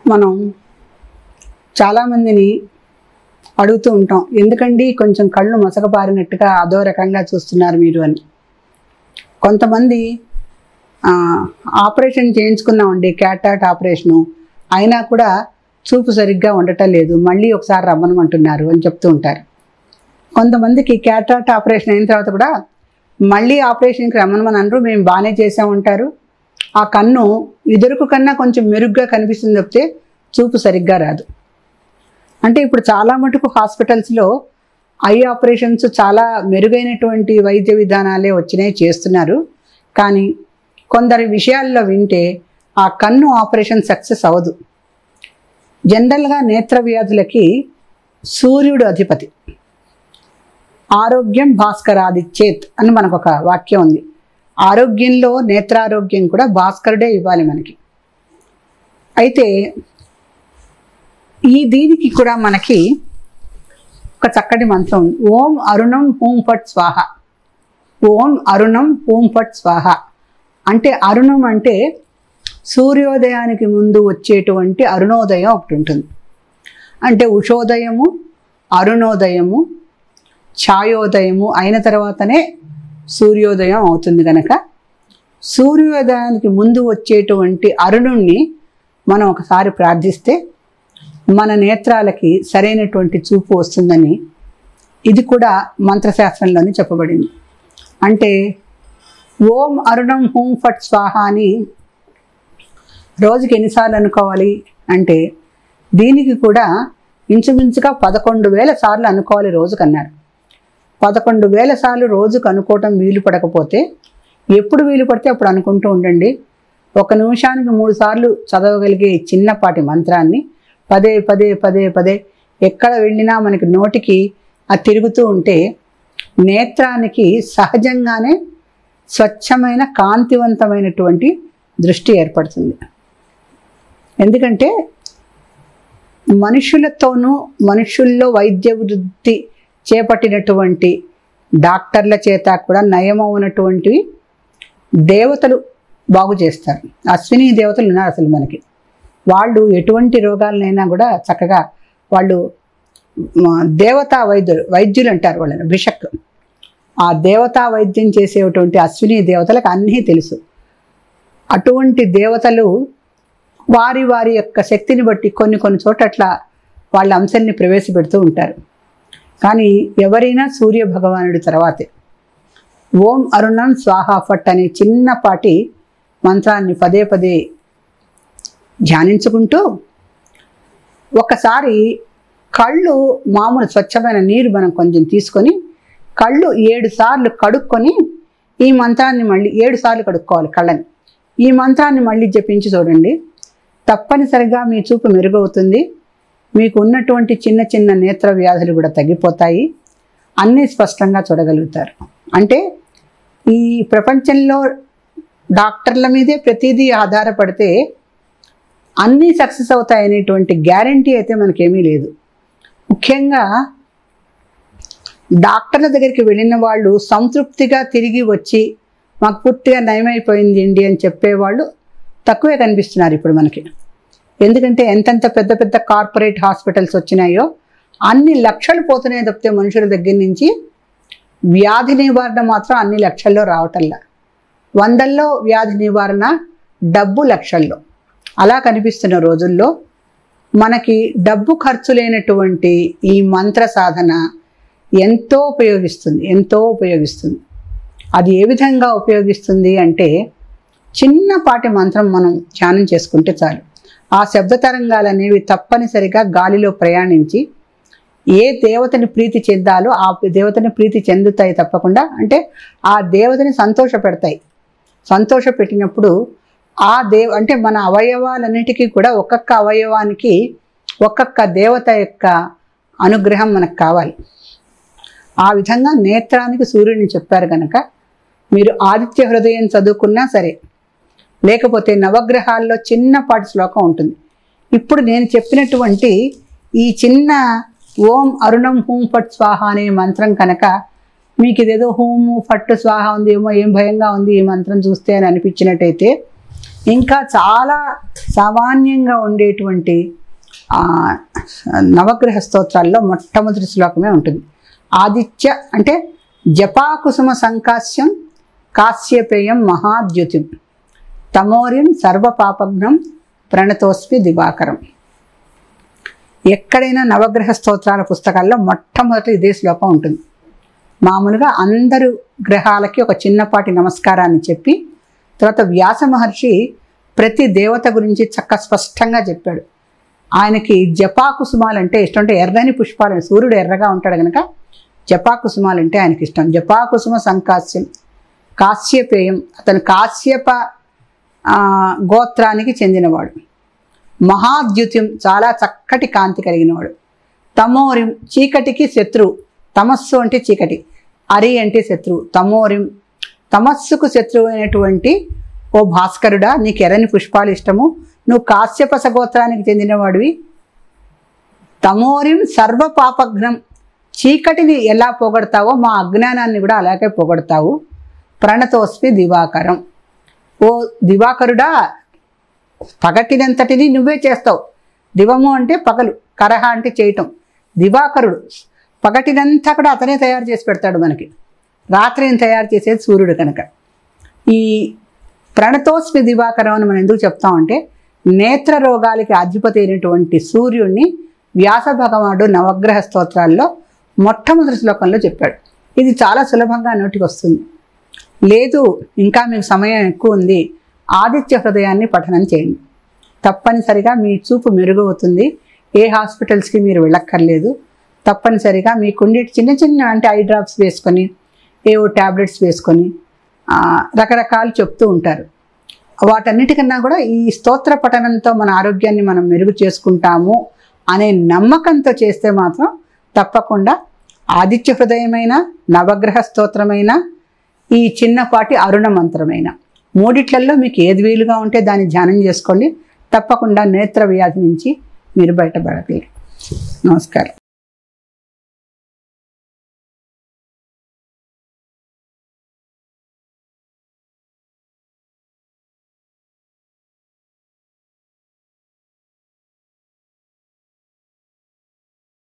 మనం చాలామందిని అడుగుతూ ఉంటాం ఎందుకండి కొంచెం కళ్ళు మసకబారినట్టుగా అదో రకంగా చూస్తున్నారు మీరు అని కొంతమంది ఆ, ఆపరేషన్ చేయించుకున్నామండి క్యాటాట్ ఆపరేషను అయినా కూడా చూపు సరిగ్గా ఉండటం లేదు మళ్ళీ ఒకసారి రమ్మనమంటున్నారు అని చెప్తూ ఉంటారు కొంతమందికి క్యాటాట్ ఆపరేషన్ అయిన తర్వాత కూడా మళ్ళీ ఆపరేషన్కి రమ్మనమని అనరు మేము బాగానే చేసామంటారు ఆ కన్ను ఎదురుకు కన్నా కొంచెం మెరుగ్గా కనిపిస్తుంది తప్పితే చూపు సరిగ్గా రాదు అంటే ఇప్పుడు చాలా మటుకు హాస్పిటల్స్లో ఐ ఆపరేషన్స్ చాలా మెరుగైనటువంటి వైద్య విధానాలే వచ్చినాయి చేస్తున్నారు కానీ కొందరి విషయాల్లో వింటే ఆ కన్ను ఆపరేషన్ సక్సెస్ అవ్వదు జనరల్గా నేత్ర వ్యాధులకి సూర్యుడు అధిపతి ఆరోగ్యం భాస్కరాదిచ్చేత్ అని మనకు ఒక వాక్యం ఉంది ఆరోగ్యంలో నేత్రారోగ్యం కూడా భాస్కరుడే ఇవ్వాలి మనకి అయితే ఈ దీనికి కూడా మనకి ఒక చక్కటి మంత్రం ఉంది ఓం అరుణం హూం ఫట్ స్వాహ ఓం అరుణం హూం ఫట్ స్వాహ అంటే అరుణం అంటే సూర్యోదయానికి ముందు వచ్చేటువంటి అరుణోదయం ఒకటి ఉంటుంది అంటే ఉషోదయము అరుణోదయము ఛాయోదయము అయిన తర్వాతనే సూర్యోదయం అవుతుంది కనుక సూర్యోదయానికి ముందు వచ్చేటువంటి అరుణుణ్ణి మనం ఒకసారి ప్రార్థిస్తే మన నేత్రాలకి సరైనటువంటి చూపు వస్తుందని ఇది కూడా మంత్రశాస్త్రంలోనే చెప్పబడింది అంటే ఓం అరుణం హూం ఫట్ స్వాహ అని రోజుకి ఎన్నిసార్లు అనుకోవాలి అంటే దీనికి కూడా ఇంచుమించుగా పదకొండు వేల సార్లు అనుకోవాలి రోజుకన్నారు పదకొండు వేల సార్లు రోజుకు అనుకోవటం వీలు పడకపోతే ఎప్పుడు వీలు పడితే అప్పుడు అనుకుంటూ ఉండండి ఒక నిమిషానికి మూడు సార్లు చదవగలిగే ఈ చిన్నపాటి మంత్రాన్ని పదే పదే పదే పదే ఎక్కడ వెళ్ళినా మనకి నోటికి అది తిరుగుతూ ఉంటే నేత్రానికి సహజంగానే స్వచ్ఛమైన కాంతివంతమైనటువంటి దృష్టి ఏర్పడుతుంది ఎందుకంటే మనుషులతోనూ మనుషుల్లో వైద్య వృత్తి చేపట్టినటువంటి డాక్టర్ల చేత కూడా నయమవునటువంటివి దేవతలు బాగు చేస్తారు అశ్విని దేవతలు ఉన్నారు అసలు మనకి వాళ్ళు ఎటువంటి రోగాలనైనా కూడా చక్కగా వాళ్ళు మ, దేవతా వైద్యులు వైద్యులు అంటారు వాళ్ళని బిషక్ ఆ దేవతా వైద్యం చేసేటువంటి అశ్విని దేవతలకు అన్నీ తెలుసు అటువంటి దేవతలు వారి వారి యొక్క శక్తిని బట్టి కొన్ని కొన్ని చోట్ల అట్లా వాళ్ళ అంశాన్ని ప్రవేశపెడుతూ ఉంటారు కానీ ఎవరైనా సూర్య భగవానుడి తర్వాతే ఓం అరుణం స్వాహా ఫట్ అనే చిన్నపాటి మంత్రాన్ని పదే పదే ధ్యానించుకుంటూ ఒకసారి కళ్ళు మామూలు స్వచ్ఛమైన నీరు మనం కొంచెం తీసుకొని కళ్ళు ఏడు సార్లు కడుక్కొని ఈ మంత్రాన్ని మళ్ళీ ఏడు సార్లు కడుక్కోవాలి కళ్ళని ఈ మంత్రాన్ని మళ్ళీ జపించి చూడండి తప్పనిసరిగా మీ చూపు మెరుగవుతుంది మీకు ఉన్నటువంటి చిన్న చిన్న నేత్ర వ్యాధులు కూడా తగ్గిపోతాయి అన్నీ స్పష్టంగా చూడగలుగుతారు అంటే ఈ ప్రపంచంలో డాక్టర్ల మీదే ప్రతిదీ ఆధారపడితే అన్నీ సక్సెస్ అవుతాయి అనేటువంటి గ్యారంటీ అయితే మనకేమీ లేదు ముఖ్యంగా డాక్టర్ల దగ్గరికి వెళ్ళిన వాళ్ళు సంతృప్తిగా తిరిగి వచ్చి మాకు పూర్తిగా నయమైపోయింది అండి అని చెప్పేవాళ్ళు తక్కువే కనిపిస్తున్నారు ఇప్పుడు మనకి ఎందుకంటే ఎంతెంత పెద్ద పెద్ద కార్పొరేట్ హాస్పిటల్స్ వచ్చినాయో అన్ని లక్షలు పోతున్నాయి తప్పితే మనుషుల దగ్గర నుంచి వ్యాధి నివారణ మాత్రం అన్ని లక్షల్లో రావటంలా వందల్లో వ్యాధి నివారణ డబ్బు లక్షల్లో అలా కనిపిస్తున్న రోజుల్లో మనకి డబ్బు ఖర్చు లేనటువంటి ఈ మంత్ర సాధన ఎంతో ఉపయోగిస్తుంది ఎంతో ఉపయోగిస్తుంది అది ఏ విధంగా ఉపయోగిస్తుంది అంటే చిన్నపాటి మంత్రం మనం ధ్యానం చేసుకుంటే చాలు ఆ శబ్ద తరంగాలు అనేవి తప్పనిసరిగా గాలిలో ప్రయాణించి ఏ దేవతని ప్రీతి చెందాలో ఆ దేవతని ప్రీతి చెందుతాయి తప్పకుండా అంటే ఆ దేవతని సంతోష పెడతాయి సంతోష పెట్టినప్పుడు ఆ దేవ అంటే మన అవయవాలన్నిటికీ కూడా ఒక్కొక్క అవయవానికి ఒక్కొక్క దేవత యొక్క అనుగ్రహం మనకు కావాలి ఆ విధంగా నేత్రానికి సూర్యుడిని చెప్పారు కనుక మీరు ఆదిత్య హృదయం చదువుకున్నా సరే లేకపోతే నవగ్రహాల్లో చిన్నపాటి శ్లోకం ఉంటుంది ఇప్పుడు నేను చెప్పినటువంటి ఈ చిన్న ఓం అరుణం హూం ఫట్ స్వాహ అనే మంత్రం కనుక మీకు ఇదేదో హూము ఫట్టు స్వాహ ఉంది ఏమో ఏం భయంగా ఉంది ఈ మంత్రం చూస్తే అని అనిపించినట్టయితే ఇంకా చాలా సామాన్యంగా ఉండేటువంటి ఆ, నవగ్రహ స్తోత్రాల్లో మొట్టమొదటి శ్లోకమే ఉంటుంది ఆదిత్య అంటే జపాకుసుమ సంకాస్యం కాశ్యపేయం మహాద్యుతిం తమోరిం సర్వపాపఘ్నం ప్రణతోస్మి దివాకరం ఎక్కడైనా నవగ్రహ స్తోత్రాల పుస్తకాల్లో మొట్టమొదటి ఇదే శ్లోకం ఉంటుంది మామూలుగా అందరు గ్రహాలకి ఒక చిన్నపాటి నమస్కారాన్ని చెప్పి తర్వాత వ్యాస మహర్షి ప్రతి దేవత గురించి చక్క స్పష్టంగా చెప్పాడు ఆయనకి జపాకుసుమాలు అంటే ఇష్టం అంటే ఎర్రని పుష్పాలు సూర్యుడు ఎర్రగా ఉంటాడు కనుక జపాకుసుమాలు అంటే ఆయనకి ఇష్టం జపాకుసుమ సంకాస్యం కాశ్యపేయం అతను కాశ్యప ఆ, గోత్రానికి చెందినవాడు మహాద్యుత్యం చాలా చక్కటి కాంతి కలిగినవాడు తమోరిం చీకటికి శత్రువు తమస్సు అంటే చీకటి అరి అంటే శత్రువు తమోరిం తమస్సుకు శత్రువు అయినటువంటి ఓ భాస్కరుడా నీకు ఎర్రని పుష్పాలు ఇష్టము నువ్వు కాశ్యప సగోత్రానికి చెందినవాడివి తమోరిం సర్వ పాపఘ్నం చీకటిని ఎలా పోగొడతావో మా అజ్ఞానాన్ని కూడా అలాగే పోగొడతావు ప్రణతోస్మి దివాకరం ఓ దివాకరుడా పగటినంతటిని నువ్వే చేస్తావు దివము అంటే పగలు కరహ అంటే చేయటం దివాకరుడు పగటినంతా కూడా అతనే తయారు చేసి పెడతాడు మనకి రాత్రిని తయారు చేసేది సూర్యుడు కనుక ఈ ప్రణతోస్మి దివాకరం అని మనం ఎందుకు చెప్తామంటే నేత్ర రోగాలకి అధిపతి అయినటువంటి సూర్యుడిని వ్యాస భగవానుడు నవగ్రహ స్తోత్రాల్లో మొట్టమొదటి శ్లోకంలో చెప్పాడు ఇది చాలా సులభంగా నోటికి వస్తుంది లేదు ఇంకా మీకు సమయం ఎక్కువ ఉంది ఆదిత్య హృదయాన్ని పఠనం చేయండి తప్పనిసరిగా మీ చూపు మెరుగవుతుంది ఏ హాస్పిటల్స్కి మీరు వెళ్ళక్కర్లేదు తప్పనిసరిగా మీకుండే చిన్న చిన్న అంటే ఐ డ్రాప్స్ వేసుకొని ఏవో ట్యాబ్లెట్స్ వేసుకొని ఆ, రకరకాలు చెప్తూ ఉంటారు వాటన్నిటికన్నా కూడా ఈ స్తోత్ర పఠనంతో మన ఆరోగ్యాన్ని మనం మెరుగు చేసుకుంటాము అనే నమ్మకంతో చేస్తే మాత్రం తప్పకుండా ఆదిత్య హృదయమైన నవగ్రహ స్తోత్రమైన ఈ చిన్నపాటి అరుణ మంత్రమైన మూడిట్లలో మీకు ఏది వీలుగా ఉంటే దాన్ని ధ్యానం చేసుకోండి తప్పకుండా నేత్ర వ్యాధి నుంచి మీరు బయటపడగలరు నమస్కారం